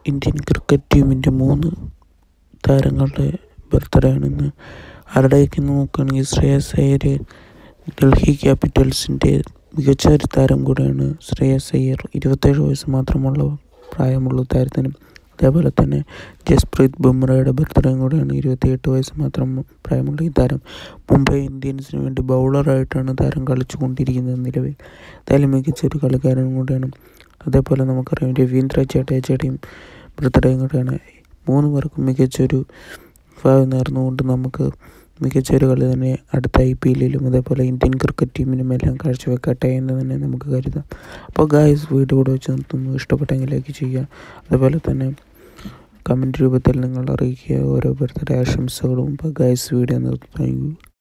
Indian cricket ടീമിൻ്റെ മൂന്ന് താരങ്ങളുടെ ബർത്ത്ഡേ ആണെന്ന് ആരുടെയൊക്കെ നോക്കുകയാണെങ്കിൽ ശ്രേയസ് അയ്യർ ഡൽഹി ക്യാപിറ്റൽസിൻ്റെ മികച്ച ഒരു താരം കൂടെയാണ് ശ്രേയസ് അയ്യർ ഇരുപത്തേഴ് വയസ്സ് മാത്രമുള്ള പ്രായമുള്ള താരത്തിനും അതേപോലെ തന്നെ ജസ്പ്രീത് ബുംറയുടെ ബർത്ത്ഡേയും കൂടെയാണ് ഇരുപത്തിയെട്ട് വയസ്സ് മാത്രം പ്രായമുള്ള ഈ താരം മുംബൈ ഇന്ത്യൻസിന് വേണ്ടി ബൗളറായിട്ടാണ് താരം കളിച്ചു കൊണ്ടിരിക്കുന്നത് നിലവിൽ എന്തായാലും മികച്ചൊരു കളിക്കാരനും കൂടെയാണ് അതേപോലെ നമുക്കറിയാം രവീന്ദ്ര ജഡേജയുടെയും ബർത്ത്ഡേയും കൂടെയാണ് മൂന്ന് പേർക്കും മികച്ചൊരു ഭാവി നേർന്നുകൊണ്ട് നമുക്ക് മികച്ചൊരു കളി തന്നെ അടുത്ത ഐ പി എല്ലിലും അതേപോലെ ഇന്ത്യൻ ക്രിക്കറ്റ് ടീമിനും എല്ലാം കാഴ്ചവെക്കട്ടെ എന്ന് തന്നെ നമുക്ക് കരുതാം അപ്പോൾ ഗായ്സ് വീഡിയോ കൂടെ വെച്ച് നിർത്തുന്നു ഇഷ്ടപ്പെട്ടെങ്കിൽ ലൈക്ക് ചെയ്യുക അതുപോലെ തന്നെ കമൻറ്റ് രൂപത്തിൽ നിങ്ങൾ അറിയിക്കുക ഓരോ ബർത്ത്ഡേ ആശംസകളും അപ്പോൾ ഗായ്സ് വീഡിയോ നിർത്തുന്നു താങ്ക് യു